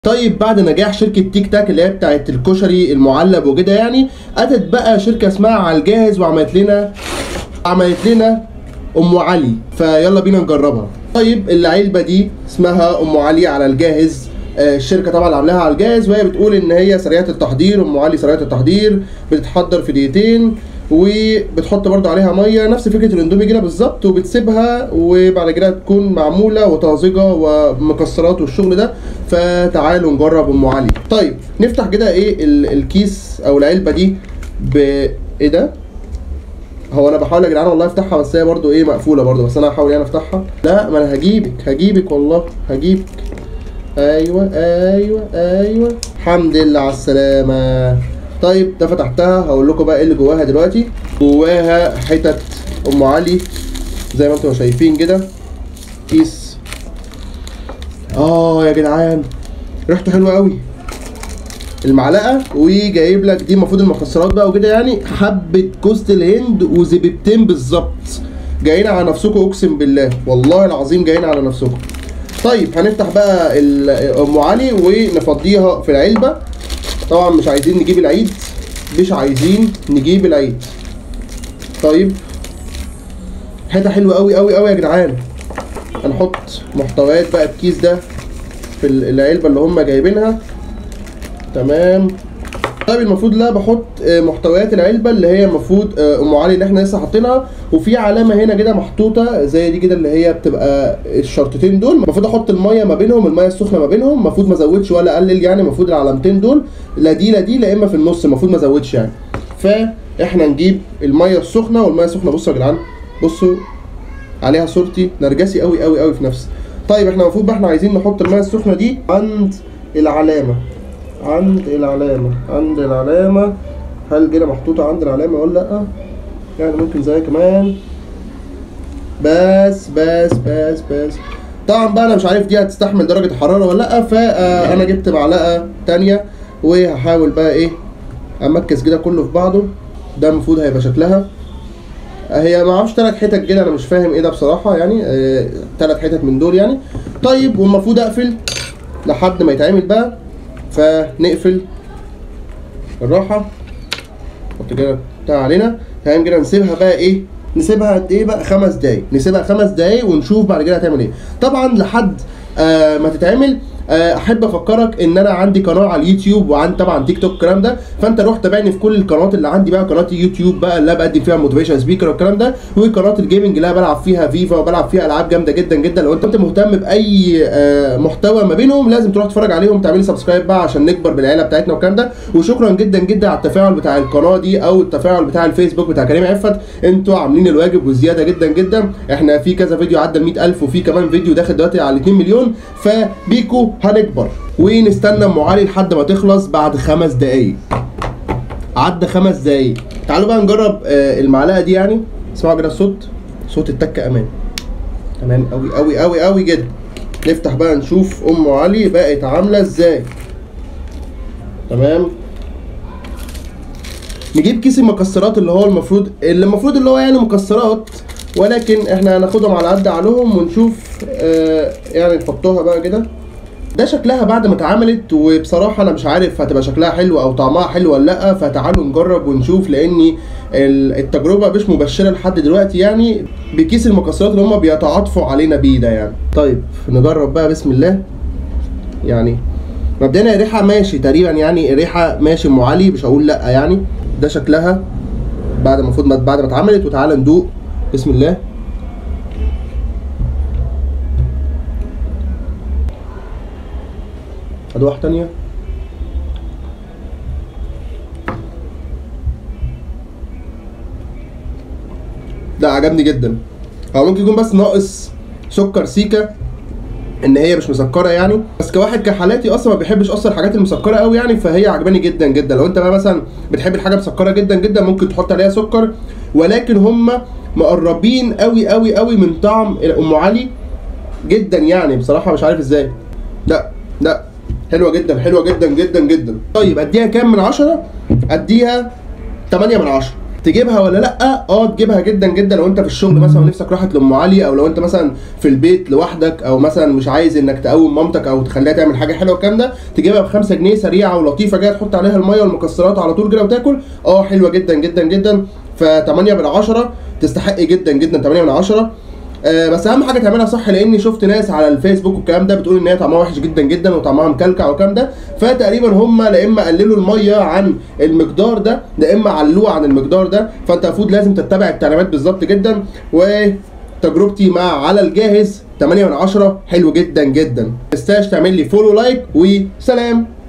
طيب بعد نجاح شركة تيك تاك اللي هي بتاعت الكشري المعلب وكده يعني أتت بقى شركة اسمها على الجاهز وعملت لنا عملت لنا أم علي فيلا بينا نجربها طيب العلبة دي اسمها أم علي على الجاهز آه، الشركة طبعا اللي عاملاها على الجاهز وهي بتقول إن هي سريعة التحضير أم علي سريعة التحضير بتتحضر في دقيقتين وبتحط برضو عليها ميه نفس فكره الاندومي كده بالظبط وبتسيبها وبعد كده تكون معموله وطازجه ومكسرات والشغل ده فتعالوا نجرب ام علي طيب نفتح كده ايه ال- الكيس او العلبه دي ب ايه ده هو انا بحاول يا جدعان والله افتحها بس هي برضو ايه مقفوله برضو بس انا هحاول يعني افتحها لا ما انا هجيبك هجيبك والله هجيبك ايوه ايوه ايوه الحمد لله على السلامه طيب ده فتحتها هقول لكم بقى ايه اللي جواها دلوقتي جواها حتت ام علي زي ما انتم شايفين كده كيس اه يا جدعان ريحته حلوه قوي المعلقه وجايب لك دي المفروض المكسرات بقى وكده يعني حبه كوست الهند وزبيبتين بالظبط جايين على نفسكم اقسم بالله والله العظيم جايين على نفسكم طيب هنفتح بقى ال- ام علي ونفضيها في العلبه طبعا مش عايزين نجيب العيد مش عايزين نجيب العيد طيب حته حلوه قوي قوي قوي يا جدعان هنحط محتويات بقى الكيس ده في ال- العلبه اللي هم جايبينها تمام طيب المفروض لا بحط آه، محتويات العلبه اللي هي المفروض آه، ام علي اللي احنا لسه حاطينها وفي علامه هنا كده محطوطه زي دي كده اللي هي بتبقى الشرطتين دول المفروض احط الميه ما بينهم الميه السخنه ما بينهم المفروض ما ازودش ولا اقلل يعني المفروض العلامتين دول لا دي لا دي لا اما في النص المفروض ما ازودش يعني فاحنا نجيب الميه السخنه والميه السخنه بصوا يا جدعان بصوا عليها صورتي نرجسي قوي قوي قوي في نفسي طيب احنا المفروض بقى احنا عايزين نحط الميه السخنه دي عند العلامه عند العلامه عند العلامه هل كده محطوطه عند العلامه ولا لا يعني ممكن زي كمان بس بس بس بس طبعا بقى انا مش عارف دي هتستحمل درجه الحراره ولا لا فانا جبت معلقه تانية وهحاول بقى ايه امركز كده كله في بعضه ده المفروض هيبقى شكلها هي ما اعرفش ثلاث حتت كده انا مش فاهم ايه ده بصراحه يعني ثلاث حتت من دول يعني طيب والمفروض اقفل لحد ما يتعمل بقى فنقفل الراحه نحط كده بتاع علينا تمام كده نسيبها بقى ايه نسيبها قد ايه بقى خمس دقايق نسيبها خمس دقايق ونشوف بعد كده هتعمل ايه طبعا لحد آه ما تتعمل آه، احب افكرك ان انا عندي قناه على اليوتيوب وعندي طبعا تيك توك الكلام ده فانت روح تابعني في كل القنوات اللي عندي بقى قناه يوتيوب بقى اللي أنا بقدم فيها موتيفيشن سبيكر والكلام ده وقناه الجيمنج اللي أنا بلعب فيها فيفا وبلعب فيها العاب جامده جدا جدا لو انت انت مهتم باي آه، محتوى ما بينهم لازم تروح تتفرج عليهم تعمل سبسكرايب بقى عشان نكبر بالعيله بتاعتنا والكلام ده وشكرا جدا جدا على التفاعل بتاع القناه دي او التفاعل بتاع الفيسبوك بتاع كريم عفت انتوا عاملين الواجب وزياده جدا جدا احنا في كذا فيديو عدى ال 100000 وفي كمان فيديو داخل دلوقتي على 2 مليون فبيكو هنكبر ونستنى ام علي لحد ما تخلص بعد خمس دقايق عدى خمس دقايق تعالوا بقى نجرب آه، المعلقه دي يعني اسمعوا كده الصوت صوت التكه امان تمام قوي قوي قوي قوي جدا نفتح بقى نشوف ام علي بقت عامله ازاي تمام نجيب كيس المكسرات اللي هو المفروض اللي المفروض اللي هو يعني مكسرات ولكن احنا هناخدهم على قد عقلهم ونشوف آه يعني نحطوها بقى كده ده شكلها بعد ما اتعملت وبصراحة أنا مش عارف هتبقى شكلها حلو أو طعمها حلو ولا لأ فتعالوا نجرب ونشوف لأني ال- التجربة مش مبشرة لحد دلوقتي يعني بكيس المكسرات اللي هما بيتعاطفوا علينا بيه ده يعني طيب نجرب بقى بسم الله يعني مبدئيا الريحة ماشي تقريبا يعني الريحة ماشي أم علي مش هقول لأ يعني ده شكلها بعد ما المفروض ما- بعد ما اتعملت وتعالى ندوق بسم الله ادي واحدة تانية لا عجبني جدا هو ممكن يكون بس ناقص سكر سيكا ان هي مش مسكره يعني بس كواحد كحالاتي اصلا ما بيحبش اصلا الحاجات المسكره قوي يعني فهي عجباني جدا جدا لو انت بقى مثلا بتحب الحاجه مسكره جدا جدا ممكن تحط عليها سكر ولكن هم مقربين قوي قوي قوي من طعم ام علي جدا يعني بصراحه مش عارف ازاي لا لا حلوه جدا حلوه جدا جدا جدا طيب اديها كام من عشرة اديها 8 من عشرة تجيبها ولا لا اه تجيبها جدا جدا لو انت في الشغل مثلا ونفسك راحت لام علي او لو انت مثلا في البيت لوحدك او مثلا مش عايز انك تقوم مامتك او تخليها تعمل حاجه حلوه والكلام ده تجيبها ب 5 جنيه سريعه ولطيفه كده تحط عليها الميه والمكسرات على طول كده وتاكل اه حلوه جدا جدا جدا ف 8 من 10 تستحق جدا جدا 8 من 10 آه بس اهم حاجه تعملها صح لاني شفت ناس على الفيسبوك والكلام ده بتقول ان هي طعمها وحش جدا جدا وطعمها مكلكع والكلام ده فتقريبا هم لا اما قللوا الميه عن المقدار ده لا اما علوه عن المقدار ده فانت المفروض لازم تتبع التعليمات بالظبط جدا وتجربتي مع على الجاهز 8 من 10 حلو جدا جدا ما تنساش تعمل لي فولو لايك وسلام